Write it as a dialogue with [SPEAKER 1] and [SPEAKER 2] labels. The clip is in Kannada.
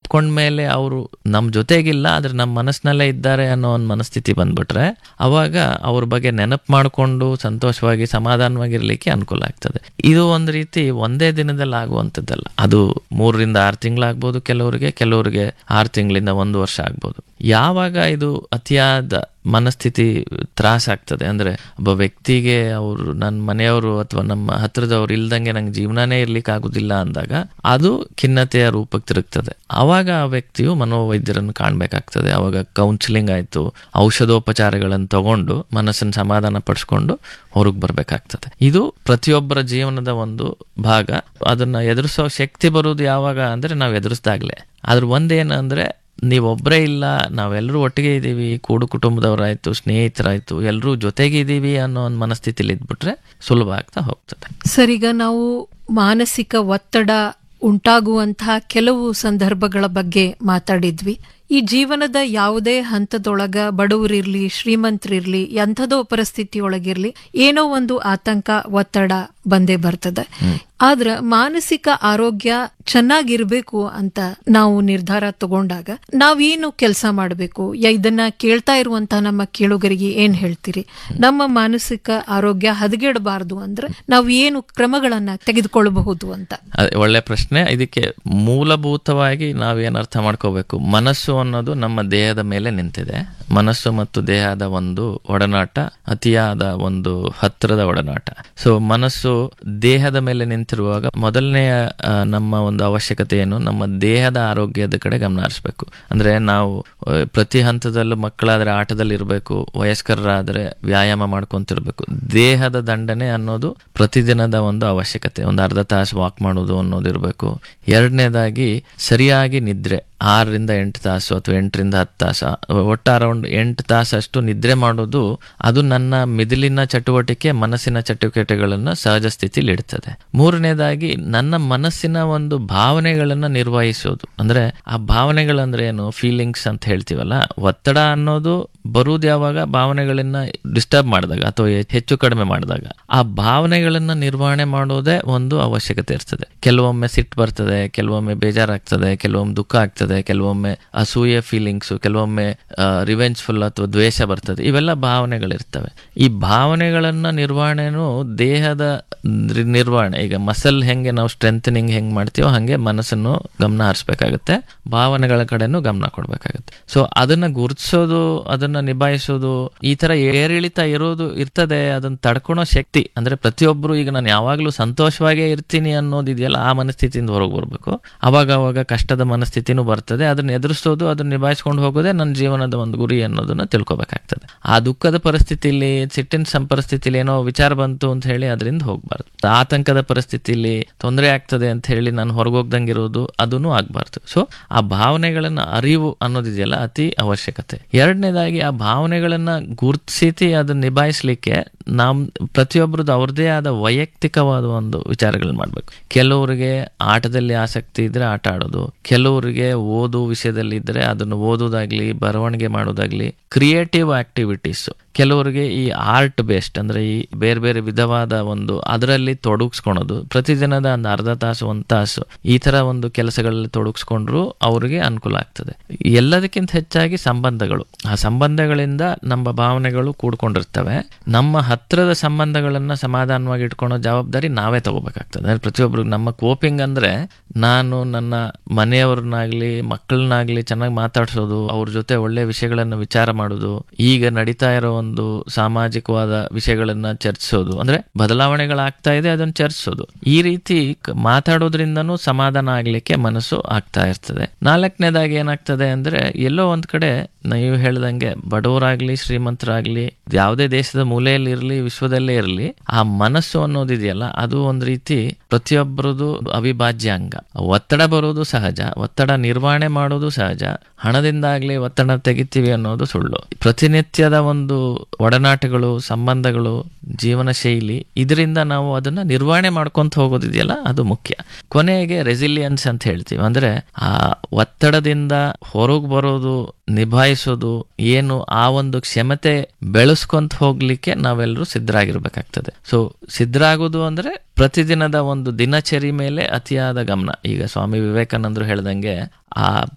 [SPEAKER 1] ಒಪ್ಕೊಂಡ್ಮೇಲೆ ಅವರು ನಮ್ಮ ಜೊತೆಗಿಲ್ಲ ಆದ್ರೆ ನಮ್ಮ ಮನಸ್ಸಿನಲ್ಲೇ ಇದ್ದಾರೆ ಅನ್ನೋ ಒಂದು ಮನಸ್ಥಿತಿ ಬಂದ್ಬಿಟ್ರೆ ಅವಾಗ ಅವ್ರ ಬಗ್ಗೆ ನೆನಪು ಮಾಡಿಕೊಂಡು ಸಂತೋಷವಾಗಿ ಸಮಾಧಾನವಾಗಿರ್ಲಿಕ್ಕೆ ಅನುಕೂಲ ಆಗ್ತದೆ ಇದು ಒಂದು ರೀತಿ ಒಂದೇ ದಿನದಲ್ಲಿ ಆಗುವಂಥದ್ದಲ್ಲ ಅದು ಮೂರರಿಂದ ಆರು ತಿಂಗಳಾಗ್ಬೋದು ಕೆಲವರಿಗೆ ಕೆಲವರಿಗೆ ಆರು ತಿಂಗಳಿಂದ ಒಂದು ವರ್ಷ ಆಗ್ಬೋದು ಯಾವಾಗ ಇದು ಅತಿಯಾದ ಮನಸ್ಥಿತಿ ತ್ರಾಸಾಗ್ತದೆ ಅಂದ್ರೆ ಒಬ್ಬ ವ್ಯಕ್ತಿಗೆ ಅವರು ನನ್ನ ಮನೆಯವರು ಅಥವಾ ನಮ್ಮ ಹತ್ರದವ್ರು ಇಲ್ದಂಗೆ ನಂಗೆ ಜೀವನನೇ ಇರ್ಲಿಕ್ಕೆ ಆಗುದಿಲ್ಲ ಅಂದಾಗ ಅದು ಖಿನ್ನತೆಯ ರೂಪಕ್ಕೆ ತಿರುಗ್ತದೆ ಅವಾಗ ಆ ವ್ಯಕ್ತಿಯು ಮನೋವೈದ್ಯರನ್ನು ಕಾಣಬೇಕಾಗ್ತದೆ ಅವಾಗ ಕೌನ್ಸಿಲಿಂಗ್ ಆಯ್ತು ಔಷಧೋಪಚಾರಗಳನ್ನು ತಗೊಂಡು ಮನಸ್ಸನ್ನು ಸಮಾಧಾನ ಪಡಿಸ್ಕೊಂಡು ಹೊರಗೆ ಬರ್ಬೇಕಾಗ್ತದೆ ಇದು ಪ್ರತಿಯೊಬ್ಬರ ಜೀವನದ ಒಂದು ಭಾಗ ಅದನ್ನ ಎದುರಿಸೋ ಶಕ್ತಿ ಬರುವುದು ಯಾವಾಗ ಅಂದ್ರೆ ನಾವು ಎದುರಿಸ್ದಾಗ್ಲೆ ಅದ್ರ ಒಂದೇನಂದ್ರೆ ನೀವೊಬ್ಬರೇ ಇಲ್ಲ ನಾವೆಲ್ಲರೂ ಒಟ್ಟಿಗೆ ಇದ್ದೀವಿ ಕೂಡು ಕುಟುಂಬದವರಾಯ್ತು ಸ್ನೇಹಿತರಾಯ್ತು ಎಲ್ಲರೂ ಜೊತೆಗೆ ಇದ್ದೀವಿ ಅನ್ನೋ ಒಂದು ಮನಸ್ಥಿತಿಲಿ ಇದ್ಬಿಟ್ರೆ ಸುಲಭ ಆಗ್ತಾ ಹೋಗ್ತದೆ
[SPEAKER 2] ಸರಿಗ ನಾವು ಮಾನಸಿಕ ಒತ್ತಡ ಉಂಟಾಗುವಂತಹ ಕೆಲವು ಸಂದರ್ಭಗಳ ಬಗ್ಗೆ ಮಾತಾಡಿದ್ವಿ ಈ ಜೀವನದ ಯಾವುದೇ ಹಂತದೊಳಗ ಬಡವರಿರ್ಲಿ ಶ್ರೀಮಂತರಿರ್ಲಿ ಎಂಥದೋ ಪರಿಸ್ಥಿತಿಯೊಳಗಿರ್ಲಿ ಏನೋ ಒಂದು ಆತಂಕ ಒತ್ತಡ ಬಂದೇ ಬರ್ತದೆ ಆದ್ರ ಮಾನಸಿಕ ಆರೋಗ್ಯ ಚೆನ್ನಾಗಿರ್ಬೇಕು ಅಂತ ನಾವು ನಿರ್ಧಾರ ತಗೊಂಡಾಗ ನಾವೇನು ಕೆಲಸ ಮಾಡಬೇಕು ಇದನ್ನ ಕೇಳ್ತಾ ಇರುವಂತ ನಮ್ಮ ಕೇಳುಗರಿಗೆ ಏನ್ ಹೇಳ್ತೀರಿ ನಮ್ಮ ಮಾನಸಿಕ ಆರೋಗ್ಯ ಹದಗೆಡಬಾರದು ಅಂದ್ರೆ ನಾವು ಏನು ಕ್ರಮಗಳನ್ನ ತೆಗೆದುಕೊಳ್ಳಬಹುದು ಅಂತ
[SPEAKER 1] ಅದೇ ಒಳ್ಳೆ ಪ್ರಶ್ನೆ ಇದಕ್ಕೆ ಮೂಲಭೂತವಾಗಿ ನಾವೇನು ಅರ್ಥ ಮಾಡ್ಕೋಬೇಕು ಮನಸ್ಸು ಅನ್ನೋದು ನಮ್ಮ ದೇಹದ ಮೇಲೆ ನಿಂತಿದೆ ಮನಸ್ಸು ಮತ್ತು ದೇಹದ ಒಂದು ಒಡನಾಟ ಅತಿಯಾದ ಒಂದು ಹತ್ತಿರದ ಒಡನಾಟ ಸೊ ಮನಸ್ಸು ದೇಹದ ಮೇಲೆ ನಿಂತಿರುವಾಗ ಮೊದಲನೆಯ ಆ, ನಮ್ಮ ಒಂದು ಅವಶ್ಯಕತೆ ಏನು ನಮ್ಮ ದೇಹದ ಆರೋಗ್ಯದ ಕಡೆ ಗಮನ ಹರಿಸ್ಬೇಕು ಅಂದ್ರೆ ನಾವು ಆ, ಪ್ರತಿ ಹಂತದಲ್ಲೂ ಮಕ್ಕಳಾದ್ರೆ ಆಟದಲ್ಲಿ ಇರಬೇಕು ವಯಸ್ಕರಾದ್ರೆ ವ್ಯಾಯಾಮ ಮಾಡ್ಕೊಂತಿರ್ಬೇಕು ದೇಹದ ದಂಡನೆ ಅನ್ನೋದು ಪ್ರತಿದಿನದ ಒಂದು ಅವಶ್ಯಕತೆ ಒಂದು ಅರ್ಧ ತಾಸು ವಾಕ್ ಮಾಡೋದು ಅನ್ನೋದು ಇರಬೇಕು ಎರಡನೇದಾಗಿ ಸರಿಯಾಗಿ ನಿದ್ರೆ ಆರರಿಂದ ಎಂಟು ತಾಸು ಅಥವಾ ಎಂಟರಿಂದ ಹತ್ತು ತಾಸು ಒಟ್ಟು ಅರೌಂಡ್ ಎಂಟು ತಾಸಷ್ಟು ನಿದ್ರೆ ಮಾಡೋದು ಅದು ನನ್ನ ಮಿದಿಲಿನ ಚಟುವಟಿಕೆ ಮನಸ್ಸಿನ ಚಟುವಟಿಕೆಗಳನ್ನು ಸಹಜ ಸ್ಥಿತಿಲಿ ಇಡ್ತದೆ ಮೂರನೇದಾಗಿ ನನ್ನ ಮನಸ್ಸಿನ ಒಂದು ಭಾವನೆಗಳನ್ನ ನಿರ್ವಹಿಸೋದು ಅಂದ್ರೆ ಆ ಭಾವನೆಗಳಂದ್ರೆ ಏನು ಫೀಲಿಂಗ್ಸ್ ಅಂತ ಹೇಳ್ತೀವಲ್ಲ ಒತ್ತಡ ಅನ್ನೋದು ಬರುವುದು ಯಾವಾಗ ಭಾವನೆಗಳನ್ನ ಡಿಸ್ಟರ್ಬ್ ಮಾಡಿದಾಗ ಅಥವಾ ಹೆಚ್ಚು ಕಡಿಮೆ ಮಾಡಿದಾಗ ಆ ಭಾವನೆಗಳನ್ನ ನಿರ್ವಹಣೆ ಮಾಡೋದೇ ಒಂದು ಅವಶ್ಯಕತೆ ಇರ್ತದೆ ಕೆಲವೊಮ್ಮೆ ಸಿಟ್ಟು ಬರ್ತದೆ ಕೆಲವೊಮ್ಮೆ ಬೇಜಾರಾಗ್ತದೆ ಕೆಲವೊಮ್ಮೆ ದುಃಖ ಆಗ್ತದೆ ಕೆಲವೊಮ್ಮೆ ಅಸೂಯೆ ಫೀಲಿಂಗ್ಸ್ ಕೆಲವೊಮ್ಮೆ ರಿವೆಂಜ್ಫುಲ್ ಅಥವಾ ದ್ವೇಷ ಬರ್ತದೆ ಇವೆಲ್ಲ ಭಾವನೆಗಳಿರ್ತವೆ ಈ ಭಾವನೆಗಳನ್ನ ನಿರ್ವಹಣೆನೂ ದೇಹದ ನಿ- ನಿರ್ವಹಣೆ ಈಗ ಮಸಲ್ ಹೆಂಗೆ ನಾವು ಸ್ಟ್ರೆಂಥನಿಂಗ್ ಹೆಂಗ್ ಮಾಡ್ತೀವೋ ಹಂಗೆ ಮನಸ್ಸನ್ನು ಗಮನ ಹರಿಸ್ಬೇಕಾಗತ್ತೆ ಭಾವನೆಗಳ ಕಡೆನೂ ಗಮನ ಕೊಡ್ಬೇಕಾಗತ್ತೆ ಸೊ ಅದನ್ನ ಗುರುತಿಸೋದು ಅದನ್ನ ನಿಭಾಯಿಸೋದು ಈ ತರ ಏರಿಳಿತ ಇರೋದು ಇರ್ತದೆ ಅದನ್ನ ತಡ್ಕೊಳೋ ಶಕ್ತಿ ಅಂದ್ರೆ ಪ್ರತಿಯೊಬ್ರು ಈಗ ನಾನು ಯಾವಾಗ್ಲೂ ಸಂತೋಷವಾಗೇ ಇರ್ತೀನಿ ಅನ್ನೋದಿದೆಯಲ್ಲ ಆ ಮನಸ್ಥಿತಿಯಿಂದ ಹೊರಗೆ ಬರ್ಬೇಕು ಅವಾಗ ಅವಾಗ ಕಷ್ಟದ ಮನಸ್ಥಿತಿನೂ ಬರ್ತದೆ ಅದನ್ನ ಎದುರಿಸೋದು ಅದನ್ನ ನಿಭಾಯಿಸ್ಕೊಂಡು ಹೋಗೋದೇ ನನ್ನ ಜೀವನದ ಒಂದು ಗುರಿ ಅನ್ನೋದನ್ನ ತಿಳ್ಕೊಬೇಕಾಗ್ತದೆ ಆ ದುಃಖದ ಪರಿಸ್ಥಿತಿಲಿ ಸಿಟ್ಟಿನ ಸಂ ಪರಿಸ್ಥಿತಿಲಿ ಏನೋ ವಿಚಾರ ಬಂತು ಅಂತ ಹೇಳಿ ಅದರಿಂದ ಹೋಗ್ಬಾರ್ದು ಆತಂಕದ ಪರಿಸ್ಥಿತಿಲಿ ತೊಂದರೆ ಆಗ್ತದೆ ಅಂತ ಹೇಳಿ ನಾನು ಹೊರಗೋಗ್ದಂಗಿರೋದು ಅದೂ ಆಗ್ಬಾರ್ದು ಸೊ ಆ ಭಾವನೆಗಳನ್ನ ಅರಿವು ಅನ್ನೋದಿದೆಯಲ್ಲ ಅತಿ ಅವಶ್ಯಕತೆ ಎರಡನೇದಾಗಿ ಆ ಭಾವನೆಗಳನ್ನ ಗುರುತಿಸಿ ಅದನ್ನ ನಿಭಾಯಿಸ್ಲಿಕ್ಕೆ ನಮ್ ಪ್ರತಿಯೊಬ್ಬರದ್ದು ಅವ್ರದ್ದೇ ಆದ ವೈಯಕ್ತಿಕವಾದ ಒಂದು ವಿಚಾರಗಳನ್ನ ಮಾಡ್ಬೇಕು ಕೆಲವರಿಗೆ ಆಟದಲ್ಲಿ ಆಸಕ್ತಿ ಇದ್ರೆ ಆಟ ಆಡೋದು ಕೆಲವರಿಗೆ ಓದು ವಿಷಯದಲ್ಲಿ ಇದ್ರೆ ಅದನ್ನು ಓದೋದಾಗ್ಲಿ ಬರವಣಿಗೆ ಮಾಡೋದಾಗ್ಲಿ ಕ್ರಿಯೇಟಿವ್ ಆಕ್ಟಿವಿಟೀಸ್ ಕೆಲವರಿಗೆ ಈ ಆರ್ಟ್ ಬೇಸ್ಡ್ ಅಂದ್ರೆ ಈ ಬೇರೆ ಬೇರೆ ವಿಧವಾದ ಒಂದು ಅದರಲ್ಲಿ ತೊಡಗಿಸ್ಕೊಳೋದು ಪ್ರತಿದಿನದ ಒಂದು ಅರ್ಧ ತಾಸು ಒಂದು ತಾಸು ಈ ತರ ಒಂದು ಕೆಲಸಗಳಲ್ಲಿ ತೊಡಗಿಸ್ಕೊಂಡ್ರು ಅವ್ರಿಗೆ ಅನುಕೂಲ ಆಗ್ತದೆ ಎಲ್ಲದಕ್ಕಿಂತ ಹೆಚ್ಚಾಗಿ ಸಂಬಂಧಗಳು ಆ ಸಂಬಂಧಗಳಿಂದ ನಮ್ಮ ಭಾವನೆಗಳು ಕೂಡ್ಕೊಂಡಿರ್ತವೆ ನಮ್ಮ ಹತ್ತಿರದ ಸಂಬಂಧಗಳನ್ನ ಸಮಾಧಾನವಾಗಿ ಇಟ್ಕೊಳೋ ಜವಾಬ್ದಾರಿ ನಾವೇ ತಗೋಬೇಕಾಗ್ತದೆ ಅಂದ್ರೆ ಪ್ರತಿಯೊಬ್ಬರು ನಮ್ಮ ಕೋಪಿಂಗ್ ಅಂದ್ರೆ ನಾನು ನನ್ನ ಮನೆಯವ್ರನ್ನಾಗ್ಲಿ ಮಕ್ಕಳನ್ನಾಗ್ಲಿ ಚೆನ್ನಾಗಿ ಮಾತಾಡ್ಸೋದು ಅವ್ರ ಜೊತೆ ಒಳ್ಳೆ ವಿಷಯಗಳನ್ನ ವಿಚಾರ ಮಾಡೋದು ಈಗ ನಡೀತಾ ಇರೋ ಒಂದು ಸಾಮಾಜಿಕವಾದ ವಿಷಯಗಳನ್ನ ಚರ್ಚಿಸೋದು ಅಂದ್ರೆ ಬದಲಾವಣೆಗಳಾಗ್ತಾ ಇದೆ ಅದನ್ನ ಚರ್ಚಿಸೋದು ಈ ರೀತಿ ಕ- ಮಾತಾಡೋದ್ರಿಂದನೂ ಸಮಾಧಾನ ಆಗ್ಲಿಕ್ಕೆ ಮನಸ್ಸು ಆಗ್ತಾ ಇರ್ತದೆ ನಾಲ್ಕನೇದಾಗಿ ಏನಾಗ್ತದೆ ಅಂದ್ರೆ ಎಲ್ಲೋ ಒಂದ್ ಕಡೆ ನೀವು ಹೇಳ್ದಂಗೆ ಬಡವರಾಗ್ಲಿ ಶ್ರೀಮಂತರಾಗ್ಲಿ ಯಾವುದೇ ದೇಶದ ಮೂಲೆಯಲ್ಲಿ ಇರಲಿ ವಿಶ್ವದಲ್ಲೇ ಇರಲಿ ಆ ಮನಸ್ಸು ಅನ್ನೋದಿದೆಯಲ್ಲ ಅದು ಒಂದ್ ರೀತಿ ಪ್ರತಿಯೊಬ್ಬರದು ಅವಿಭಾಜ್ಯ ಅಂಗ ಒತ್ತಡ ಬರೋದು ಸಹಜ ಒತ್ತಡ ನಿರ್ವಹಣೆ ಮಾಡೋದು ಸಹಜ ಹಣದಿಂದಾಗ್ಲಿ ಒತ್ತಡ ತೆಗಿತೀವಿ ಅನ್ನೋದು ಸುಳ್ಳು ಪ್ರತಿನಿತ್ಯದ ಒಂದು ಒಡನಾಟಗಳು ಸಂಬಂಧಗಳು ಜೀವನ ಶೈಲಿ ಇದರಿಂದ ನಾವು ಅದನ್ನ ನಿರ್ವಹಣೆ ಮಾಡ್ಕೊಂತ ಹೋಗೋದಿದೆಯಲ್ಲ ಅದು ಮುಖ್ಯ ಕೊನೆಗೆ ರೆಸಿಲಿಯನ್ಸ್ ಅಂತ ಹೇಳ್ತೀವಿ ಅಂದ್ರೆ ಆ ಒತ್ತಡದಿಂದ ಹೊರಗೆ ಬರೋದು ನಿಭಾಯಿಸೋದು ಏನು ಆ ಒಂದು ಕ್ಷಮತೆ ಬೆಳೆಸ್ಕೊಂತ ಹೋಗ್ಲಿಕ್ಕೆ ನಾವೆಲ್ಲರೂ ಸಿದ್ಧರಾಗಿರ್ಬೇಕಾಗ್ತದೆ ಸೊ ಸಿದ್ಧರಾಗೋದು ಅಂದ್ರೆ ಪ್ರತಿದಿನದ ಒಂದು ದಿನಚರಿ ಮೇಲೆ ಅತಿಯಾದ ಗಮನ ಈಗ ಸ್ವಾಮಿ ವಿವೇಕಾನಂದರು ಹೇಳ್ದಂಗೆ ಆ